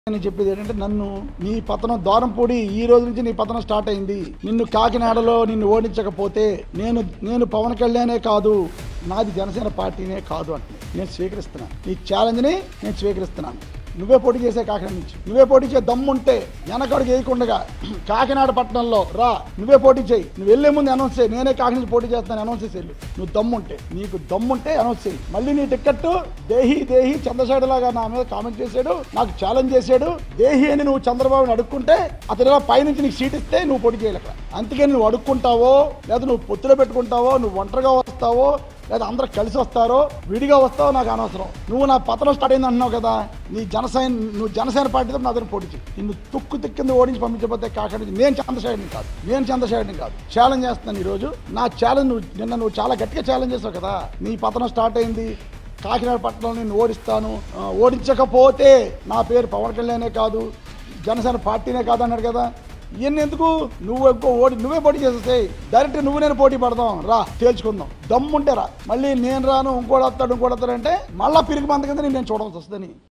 నేను చెప్పేది ఏంటంటే నన్ను నీ పతనం ద్వారంపూడి ఈ రోజు నుంచి నీ పతనం స్టార్ట్ అయింది నిన్ను కాకినాడలో నిన్ను ఓడించకపోతే నేను నేను పవన్ కళ్యాణే కాదు నాది జనసేన పార్టీనే కాదు అంటే నేను స్వీకరిస్తున్నాను ఈ ఛాలెంజ్ని నేను స్వీకరిస్తున్నాను నువ్వే పోటీ చేసే కాకినాడ నుంచి నువ్వే పోటీ చేసే దమ్ముంటే వెనకడుగు వేయకుండా కాకినాడ పట్టణంలో రా నువ్వే పోటీ చేయి నువ్వు వెళ్లే ముందు అనౌన్స్ చేయి నేనే కాకినాడ నుంచి పోటీ చేస్తాను అనౌన్స్ చేసి వెళ్ళు నువ్వు దమ్ముంటే నీకు దమ్ముంటే అనౌన్స్ చేయి మళ్ళీ నీ టికెట్ దేహి దేహి చంద్రశేఖర్ లాగా నా మీద కామెంట్ చేశాడు నాకు ఛాలెంజ్ చేశాడు దేహి అని నువ్వు చంద్రబాబుని అడుక్కుంటే అతను ఇలా పైనుంచి నీకు సీట్ ఇస్తే నువ్వు పోటీ చేయలేక అందుకే నువ్వు అడుక్కుంటావో లేదా నువ్వు పొత్తులో పెట్టుకుంటావో నువ్వు ఒంటరిగా వస్తావో లేదా అందరూ కలిసి వస్తారో విడిగా వస్తావో నాకు అనవసరం నువ్వు నా పతనం స్టార్ట్ అయింది అంటున్నావు కదా నీ జనసేన నువ్వు జనసేన పార్టీతో నా దగ్గర పోటీ చేయి నిన్ను తుక్కు తిక్కింది ఓడించి పంపించకపోతే కాకుండా నేను చంద్రశేఖర్ని కాదు నేను చంద్రశేఖర్ని కాదు ఛాలెంజ్ చేస్తున్నాను ఈరోజు నా ఛాలెంజ్ నువ్వు నిన్న నువ్వు చాలా గట్టిగా ఛాలెంజ్ చేసావు కదా నీ పతనం స్టార్ట్ అయింది కాకినాడ పట్టణంలో నేను ఓడిస్తాను ఆ, ఓడించకపోతే నా పేరు పవన్ కళ్యాణే కాదు జనసేన పార్టీనే కాదు అన్నాడు కదా ఇవన్నీ ఎందుకు నువ్వు ఎక్కువ ఓడి నువ్వే పోటీ చేసేసాయి డైరెక్ట్ నువ్వు నేను పోటీ పడదాం రా తేల్చుకుందాం దమ్ముంటే రా మళ్ళీ నేను రాను ఇంకోటి వస్తాడు ఇంకోటి వస్తాడు అంటే మళ్ళీ పిరిగి మంద కింద నేను చూడవలసి వస్తుందని